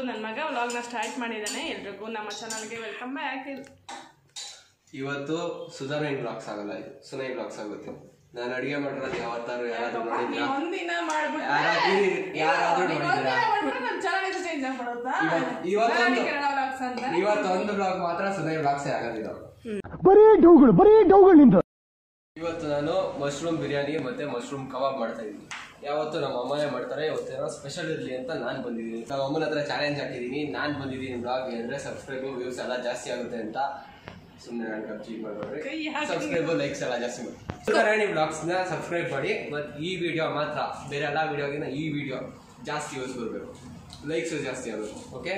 ನನ್ನ ಮಗ ವ್ಲಾಗ್ನ ಸ್ಟಾರ್ಟ್ ಮಾಡಿದ್ದಾನೆ ಎಲ್ರಿಗೂ ನಮ್ಮ ಚಾನಲ್ಗೆ ವೆಲ್ಕಮ್ ಬ್ಯಾಕ್ ಇವತ್ತು ಸುಧಾರಣೆ ಬ್ಲಾಗ್ಸ್ ಆಗಲ್ಲ ಇದು ಸುನೈ ಬ್ಲಾಗ್ಸ್ ಆಗುತ್ತೆ ನಾನು ಅಡಿಗೆ ಮಾಡಿರೋದು ಯಾವತ್ತಾರು ಯಾರಾದ್ರೂ ನೋಡಿದ್ರಾ ಒಂದಿನ ಮಾಡ್ಬಿಟ್ಟು ಯಾರಾದ್ರೂ ಯಾರಾದ್ರೂ ನೋಡಿದ್ರಾ ನಮ್ಮ ಚಾನಲ್ ಚೇಂಜ್ ಆಗ್ಬಿಡುತ್ತಾ ಇವತ್ತು- ಇವತ್ತೊಂದು ನಾನೇ ಕನ್ನಡ vlogs ಅಂತ ಇವತ್ತೊಂದು ಬ್ಲಾಗ್ ಮಾತ್ರ ಸುನೈ ಬ್ಲಾಗ್ಸೇ ಆಗೋದಿಲ್ಲ ಬರೀ ಡೌಗಳು ಬರೀ ಡೌಗಳು ನಿಂದು ಇವತ್ತು ನಾನು ಮಶ್ರೂಮ್ ಬಿರಿಯಾನಿ ಮತ್ತೆ ಮಶ್ರೂಮ್ ಕಬಾಬ್ ಮಾಡ್ತಾ ಇದ್ದೀನಿ ಯಾವತ್ತು ನಮ್ಮ ಅಮ್ಮನೇ ಮಾಡ್ತಾರೆ ಇವತ್ತೇನೋ ಸ್ಪೆಷಲ್ ಇರಲಿ ಅಂತ ನಾನು ಬಂದಿದ್ದೀನಿ ನಮ್ಮ ಅಮ್ಮನ ಹತ್ರ ಚಾಲೆಂಜ್ ಹಾಕಿದ್ದೀನಿ ನಾನು ಬಂದಿದ್ದೀನಿ ಬ್ಲಾಗ್ ಅಂದರೆ ಸಬ್ಸ್ಕ್ರೈಬ್ ವ್ಯೂಸ್ ಎಲ್ಲ ಜಾಸ್ತಿ ಆಗುತ್ತೆ ಅಂತ ಸುಮ್ಮನೆ ನಾನು ಕಬ್ಜಿ ಮಾಡ್ಬೇಡ್ರಿ ಕೈ ಹಾಕಿ. ಸಬ್ಸ್ಕ್ರೈಬ್ ಲೈಕ್ಸ್ ಎಲ್ಲ ಜಾಸ್ತಿ ಮಾಡಿ ಸುಧಾರಣಿ ಬ್ಲಾಗ್ಸ್ನ ಸಬ್ಸ್ಕ್ರೈಬ್ ಮಾಡಿ ಮತ್ತು ಈ ವಿಡಿಯೋ ಮಾತ್ರ ಬೇರೆ ಎಲ್ಲ ವಿಡಿಯೋಗಿನ ಈ ವಿಡಿಯೋ ಜಾಸ್ತಿ ಯೂಸ್ ಬರಬೇಕು ಲೈಕ್ಸು ಜಾಸ್ತಿ ಆಗಬೇಕು ಓಕೆ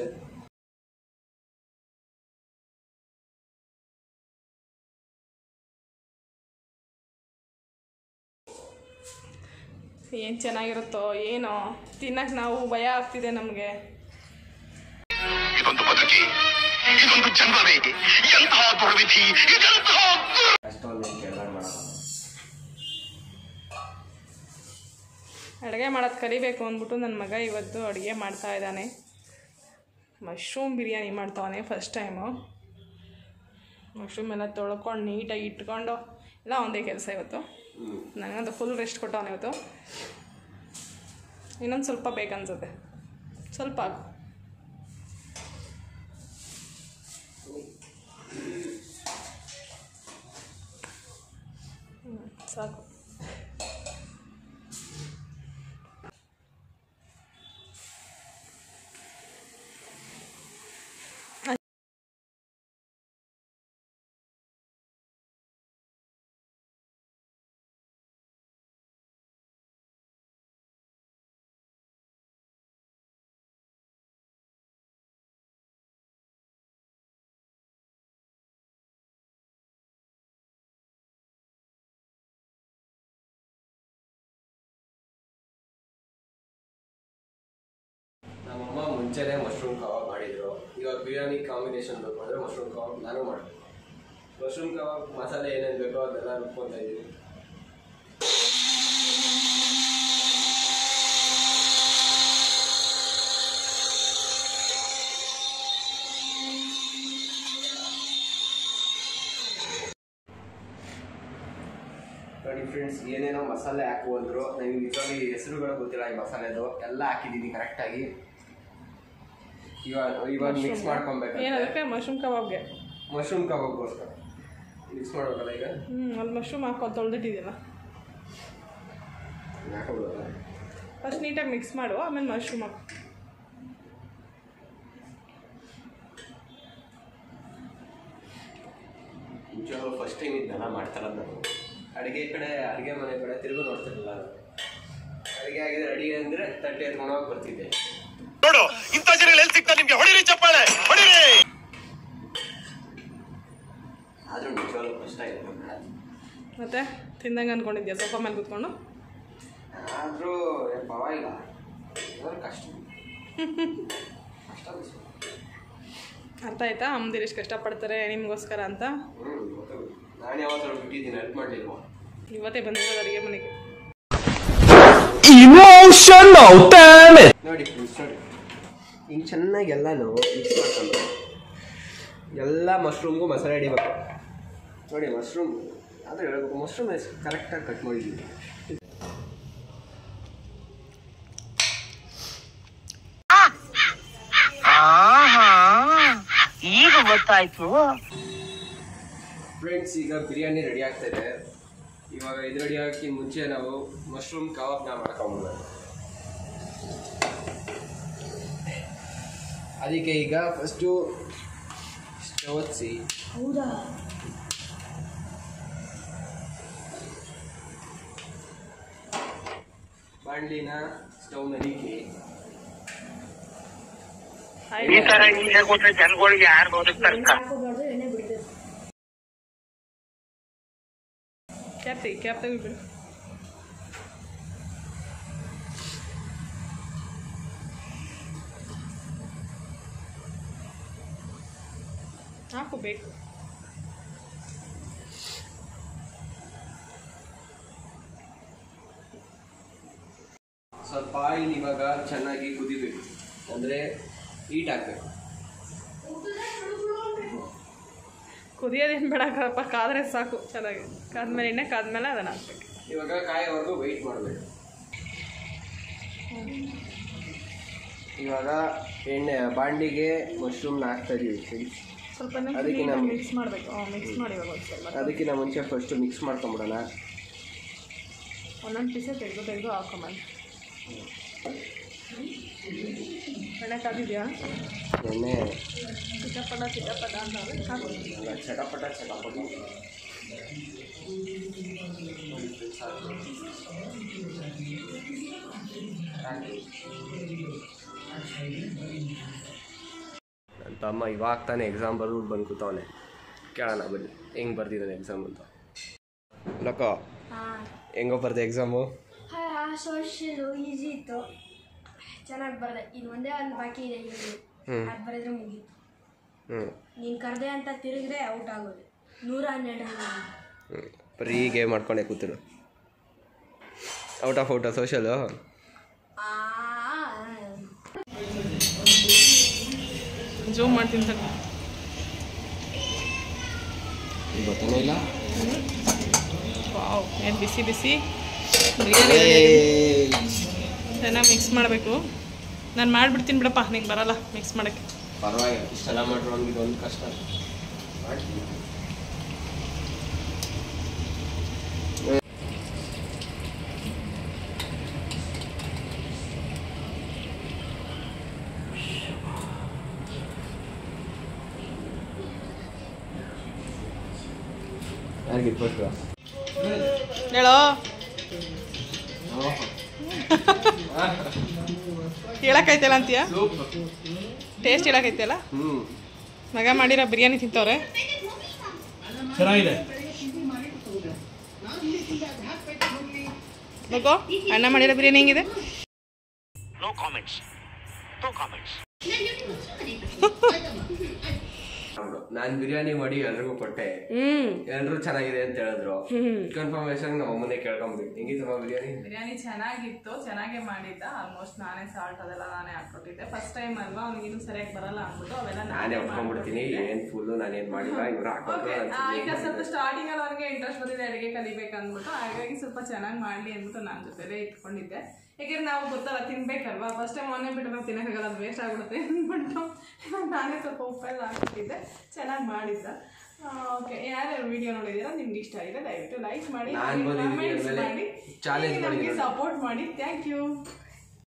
ಏನು ಚೆನ್ನಾಗಿರುತ್ತೋ ಏನೋ ತಿನ್ನಕ್ಕೆ ನಾವು ಭಯ ಆಗ್ತಿದೆ ನಮಗೆ ಇದೊಂದು ಬದುಕಿ ಇದೊಂದು ಜನ್ಮವೇ ಎಂತಹ ದುರ್ವಿಧಿ ಇದೆಂತಹ ದುರ್ ಅಷ್ಟೊಂದು ಕೇಳೋಣ ಮಾಡೋಣ ಅಡುಗೆ ಮಾಡೋದು ಕಲಿಬೇಕು ಅಂದ್ಬಿಟ್ಟು ನನ್ನ ಮಗ ಇವತ್ತು ಅಡುಗೆ ಮಾಡ್ತಾ ಇದ್ದಾನೆ ಮಶ್ರೂಮ್ ಬಿರಿಯಾನಿ ಮಾಡ್ತಾವನೆ ಫಸ್ಟ್ ಟೈಮು ಮಶ್ರೂಮ್ ಎಲ್ಲ ತೊಳ್ಕೊಂಡು ನೀಟಾಗಿ ಇಟ್ಕೊಂಡು ಎಲ್ಲ ಒಂದೇ ಕೆಲಸ ಇವತ್ತು ನನಗಂತೂ ಫುಲ್ ರೆಸ್ಟ್ ಕೊಟ್ಟವನೆ ಇವತ್ತು ಇನ್ನೊಂದು ಸ್ವಲ್ಪ ಬೇಕನ್ಸುತ್ತೆ ಸ್ವಲ್ಪ ಹಾಕು ಹ್ಮ್, ಸಾಕು ನಮ್ಮಮ್ಮ ಮುಂಚೆನೇ ಮಶ್ರೂಮ್ ಕಬಾಬ್ ಮಾಡಿದ್ರು ಇವಾಗ ಬಿರಿಯಾನಿ ಕಾಂಬಿನೇಷನ್ ಬೇಕು ಅಂದರೆ ಮಶ್ರೂಮ್ ಕಬಾಬ್ ನಾನು ಮಾಡ್ತೀನಿ ಮಶ್ರೂಮ್ ಕಬಾಬ್ ಮಸಾಲೆ ಏನೇನು ಬೇಕೋ ಅದೆಲ್ಲ ರುಬ್ಕೊತಾ ಇದ್ದೀನಿ ನೋಡಿ ಫ್ರೆಂಡ್ಸ್ ಏನೇನೋ ಮಸಾಲೆ ಹಾಕು ಅಂದ್ರು ನನಗೆ ನಿಜವಾಗಿ ಹೆಸರುಗಳು ಗೊತ್ತಿಲ್ಲ ಈ ಮಸಾಲೆದು ಎಲ್ಲ ಹಾಕಿದ್ದೀನಿ ಕರೆಕ್ಟಾಗಿ ಇವಾಗ ಇವಾಗ ಮಿಕ್ಸ್ ಮಾಡ್ಕೊಬೇಕು ಏನದಕ್ಕೆ ಮಶ್ರೂಮ್ ಕಬಾಬ್ಗೆ ಮಶ್ರೂಮ್ ಕಬಾಬ್ಗೋಸ್ಕರ ಮಿಕ್ಸ್ ಮಾಡ್ಬೇಕಲ್ಲ ಈಗ ಹ್ಞೂ ಅಲ್ಲಿ ಮಶ್ರೂಮ್ ಹಾಕೊಂಡು ತೊಳೆದಿಟ್ಟಿದೆಯಲ್ಲ ಹಾಕೋಬಿಡೋಲ್ಲ ಫಸ್ಟ್ ನೀಟಾಗಿ ಮಿಕ್ಸ್ ಮಾಡು ಆಮೇಲೆ ಮಶ್ರೂಮ್ ಹಾಕು ನಿಜವಾಗ್ಲೂ ಫಸ್ಟ್ ಟೈಮ್ ಇದನ್ನೆಲ್ಲ ಮಾಡ್ತಾರಲ್ಲ ನಾನು ಅಡುಗೆ ಕಡೆ ಅಡುಗೆ ಮನೆ ಕಡೆ ತಿರುಗು ನೋಡ್ತಿರಲಿಲ್ಲ ನಾನು ಅಡುಗೆ ಆಗಿದೆ ರೆಡಿ ಅಂದರೆ ತಟ್ಟೆ ಎತ್ಕೊಂಡು ಹೋಗಿ ಬರ್ತಿದ್ದೆ ನೋಡು ಇಂಥ ಜನಗಳು ಎಲ್ಲಿ ಸಿಗ್ತಾರೆ ನಿಮ್ಗೆ ಹೊಡಿರಿ ಚಪ್ಪಾಳೆ ಹೊಡಿರಿ ಆದರೂ ನಿಜವಾಗ್ಲೂ ಕಷ್ಟ ಇದೆ ಮತ್ತೆ ತಿಂದಂಗೆ ಅಂದ್ಕೊಂಡಿದ್ಯಾ ಸೋಫಾ ಮೇಲೆ ಕೂತ್ಕೊಂಡು ಆದರೂ ಪರವಾಗಿಲ್ಲ ಇವಾಗ ಕಷ್ಟ ಕಷ್ಟ ಅನ್ಸ್ತು. ಅರ್ಥ ಆಯ್ತಾ ಅಮ್ಮದಿರು ಎಷ್ಟು ಕಷ್ಟಪಡ್ತಾರೆ ನಿಮಗೋಸ್ಕರ ಅಂತ ಹ್ಞೂ ಗೊತ್ತಾಗುತ್ತೆ ನಾನು ಯಾವತ್ತಾರು ಬಿಟ್ಟಿದ್ದೀನಿ ಹೆಲ್ಪ್ ಮಾಡಲಿಲ್ವಾ ಇವತ್ತೇ ಬಂದಿರೋದು ಅಡುಗೆ ಮನೆಗೆ ಇಮೋಷನಲ್ ಡ್ಯಾಮೇಜ್ ನೋಡಿ ಫ್ರೆಂಡ್ಸ್ ನೋಡಿ ಹಿಂಗೆ ಚೆನ್ನಾಗಿ ಎಲ್ಲನೂ ಮಿಕ್ಸ್ ಮಾಡ್ಕೊಂಡು ಎಲ್ಲ ಮಶ್ರೂಮ್ಗೂ ಮಸಾಲೆ ಹಿಡಿಬೇಕು ನೋಡಿ ಮಶ್ರೂಮ್ ಆದರೆ ಹೇಳ್ಬೇಕು ಮಶ್ರೂಮ್ ಕರೆಕ್ಟಾಗಿ ಕಟ್ ಮಾಡಿದ್ದೀವಿ ಈಗ ಗೊತ್ತಾಯ್ತು ಫ್ರೆಂಡ್ಸ್ ಈಗ ಬಿರಿಯಾನಿ ರೆಡಿ ಆಗ್ತಾ ಇದೆ ಇವಾಗ ಇದು ರೆಡಿ ಹಾಕಿ ಮುಂಚೆ ನಾವು ಮಶ್ರೂಮ್ ಕಬಾಬ್ನ ಮಾಡ್ಕೊಂಬಿಡ್ಬೇಕು ಅದಕ್ಕೆ ಈಗ ಫಸ್ಟು ಸ್ಟವ್ ಹಚ್ಚಿ ಬಾಣಲಿನ ಸ್ಟವ್ನಲ್ಲಿ ಇಕ್ಕಿ ಈ ತರ ಹಿಂಗೆ ಕೊಟ್ರೆ ಜನಗಳಿಗೆ ಯಾರು ಬದುಕ್ತಾರೆ ಕ್ಯಾಪ್ ತೆಗಿ ಕ್ಯಾಪ್ ತೆಗಿಬಿಡು ಹಾಕು ಬೇಕು ಸ್ವಲ್ಪ ಆಯಿಲ್ ಇವಾಗ ಚೆನ್ನಾಗಿ ಕುದಿಬೇಕು ಅಂದರೆ ಹೀಟ್ ಹಾಕ್ಬೇಕು ಕುದಿಯೋದೇನು ಬೇಡಕ್ಕಪ್ಪ ಕಾದ್ರೆ ಸಾಕು ಚೆನ್ನಾಗಿ ಕಾದ್ಮೇಲೆ ಎಣ್ಣೆ ಕಾದ್ಮೇಲೆ ಅದನ್ನು ಹಾಕ್ಬೇಕು ಇವಾಗ ಕಾಯೋವರೆಗೂ ವೆಯ್ಟ್ ಮಾಡಬೇಕು ಇವಾಗ ಎಣ್ಣೆ ಬಾಂಡಿಗೆ ಮಶ್ರೂಮ್ನ ಹಾಕ್ತಾ ಇದೀವಿ ಫ್ರೆಂಡ್ಸ್ ಸ್ವಲ್ಪ ಅದಕ್ಕೆ ನಾವು- ಮಿಕ್ಸ್ ಮಾಡಬೇಕು ಮಿಕ್ಸ್ ಮಾಡಿ ಇವಾಗ ಒಂದ್ಸಲ ಅದಕ್ಕಿಂತ ಮುಂಚೆ ಫಸ್ಟು ಮಿಕ್ಸ್ ಮಾಡ್ಕೊಂಬಿಡೋಣ ಒಂದೊಂದು ಪೀಸೇ ತೆಗೆದು ತೆಗೆದು ಹಾಕೊಂಬಂದು ಎಣ್ಣೆ ಕಾದಿದೆಯಾ ಎಣ್ಣೆ ಚಿಟಪಟ ಚಿಟಪಟ ಅಂತ ಅಂದ್ರೆ ಸಾಕು ಅಲ್ಲ, ಚಟಪಟ ಚಟಪಟ ನನ್ನ ತಮ್ಮ ಇವಾಗ ತಾನೇ ಎಕ್ಸಾಮ್ ಬರ್ಬಿಟ್ಟು ಬಂದು ಕೂತವನೆ ಕೇಳೋಣ ಬನ್ನಿ ಹೆಂಗೆ ಬರ್ದಿದ್ದಾನೆ ಎಕ್ಸಾಮ್ ಅಂತ ಲಕ್ಕ ಹೆಂಗೋ ಬರ್ದೆ ಎಕ್ಸಾಮು ಸೋಷಿಯಲು ಈಸಿ ಇತ್ತು ಚೆನ್ನಾಗಿ ಬರ್ದೆ ಇದು ಒಂದೇ ಒಂದು ಬಾಕಿ ಇದೆ ಇದು ಹ್ಮ್. ಅದು ಬರೆದ್ರೆ ಮುಗೀತು ಹ್ಞೂ ನೀನು ಕರೆದೆ ಅಂತ ತಿರುಗಿದ್ರೆ ಔಟ್ ಆಗೋದು ನೂರ ಹನ್ನೆರಡು run. ಹ್ಞೂ ಬರೀ ಗೇಮ್ ಮಾಡ್ಕೊಂಡೆ ಕೂತಿರು ಔಟ್ ಆಫ್ ಔಟ ಸೋಷಲು ಆ ಜೂಮ್ ಮಾಡ್ತೀನಿ ಸರ್ ಗೊತ್ತೇನೇ ಇಲ್ಲ ವಾವ್ ಏನು ಬಿಸಿ ಬಿಸಿ ಬಿರಿಯಾನಿ ಚೆನ್ನಾಗಿ ಮಿಕ್ಸ್ ಮಾಡಬೇಕು ನಾನು ಮಾಡಿಬಿಡ್ತೀನಿ ಬಿಡಪ್ಪ ನಿಂಗೆ ಬರಲ್ಲ ಮಿಕ್ಸ್ ಮಾಡೋಕ್ಕೆ ಪರವಾಗಿಲ್ಲ ಇಷ್ಟೆಲ್ಲ ಮಾಡ್ರು ನಮ್ಗೆ ಇದೊಂದು ಕಷ್ಟ ಮಾಡ್ತೀನಿ ಯಾರಿಗೆ ಇಟ್ಬಿಟ್ಟು ಹೇಳೋ ಹೇಳಕ್ಕೈತಲ್ಲ ಅಂತೀಯ ಟೇಸ್ಟ್ ಹೇಳಕ್ಕೈತಲ್ಲ ಹ್ಞೂ ಮಗ ಮಾಡಿರೋ ಬಿರಿಯಾನಿ ತಿಂತವ್ರೆ ಚೆನ್ನಾಗಿದೆ ಮಗೋ ಅಣ್ಣ ಮಾಡಿರೋ ಬಿರಿಯಾನಿ ಹೆಂಗಿದೆ ನೋ ಕಾಮೆಂಟ್ಸ್ ನೋ ಕಾಮೆಂಟ್ಸ್ ನಾನು ಬಿರಿಯಾನಿ ಮಾಡಿ ಎಲ್ರಿಗೂ ಕೊಟ್ಟೆ ಹ್ಮ್ ಎಲ್ಲರೂ ಚೆನ್ನಾಗಿದೆ ಅಂತ ಹೇಳಿದ್ರು ಕನ್ಫರ್ಮೇಶನ್ ನಮ್ಮ ಅಮ್ಮನೇ ಕೇಳ್ಕೊಂಬಿಟ್ಟು ಹೆಂಗಿತ್ತಮ್ಮ ಬಿರಿಯಾನಿ ಬಿರಿಯಾನಿ ಚೆನ್ನಾಗಿತ್ತು ಚೆನ್ನಾಗೇ ಮಾಡಿದ್ದ ಆಲ್ಮೋಸ್ಟ್ ನಾನೇ ಸಾಲ್ಟ್ ಅದೆಲ್ಲ ನಾನೇ ಹಾಕ್ಕೊಟ್ಟಿದ್ದೆ ಫಸ್ಟ್ ಟೈಮ್ ಅಲ್ವಾ ಅವ್ನಿಗೆ ಇನ್ನೂ ಸರಿಯಾಗಿ ಬರಲ್ಲ ಅಂದ್ಬಿಟ್ಟು ಅವೆಲ್ಲ ನಾನೇ ಒಪ್ಕೊಂಡ್ಬಿಡ್ತೀನಿ ಏನ್ ಫುಲ್ಲು ನಾನೇನ್ ಮಾಡಿಲ್ಲ ಇವ್ರು ಓಕೆ ಹಾಕೋದು ಈಗ ಸ್ವಲ್ಪ ಸ್ಟಾರ್ಟಿಂಗ್ ಅಲ್ಲಿ ಅವನಿಗೆ ಇಂಟ್ರೆಸ್ಟ್ ಬಂದಿದೆ ಅಡುಗೆ ಕಲಿಬೇಕು ಅಂದ್ಬಿಟ್ಟು ಹಾಗಾಗಿ ಸ್ವಲ್ಪ ಚೆನ್ನಾಗಿ ಮಾಡಲಿ ಅಂದ್ಬಿಟ್ಟು ನಾನು ಜೊತೆಲೇ ಇಟ್ಕೊಂಡಿದ್ದೆ ಯಾಕೆಂದ್ರೆ ನಾವು ಗೊತ್ತಲ್ಲ ತಿನ್ಬೇಕಲ್ವಾ ಫಸ್ಟ್ ಟೈಮ್ ಮೊನ್ನೆ ಬಿಟ್ಟು ನಾವು ತಿನ್ನೋಕ್ಕಾಗಲ್ಲ ಅದು ವೇಸ್ಟ್ ಆಗ್ಬಿಡುತ್ತೆ ಅಂದ್ಬಿಟ್ಟು ನಾನೇ ಸ್ವಲ್ಪ ಉಪ್ಪೆಲ್ಲ ಹಾಕ್ಬಿಟ್ಟಿದ್ದೆ ಚೆನ್ನಾಗಿ ಮಾಡಿದ್ದ ಓಕೆ ಯಾರ್ಯಾರು ವಿಡಿಯೋ ನೋಡಿದ್ದೀರಾ ನಿಮ್ಗೆ ಇಷ್ಟ ಆಗಿದೆ ದಯವಿಟ್ಟು ಲೈಕ್ ಮಾಡಿ ನಾನ್ ಬಂದಿದ್ದೀನಿ ಕಮೆಂಟ್ಸ್ ಆಮೇಲೆ ಮಾಡಿ challenge ನಮಗೆ ಮಾಡಿದ್ದೀನಿ. ಸಪೋರ್ಟ್ ಮಾಡಿ ಥ್ಯಾಂಕ್ ಯು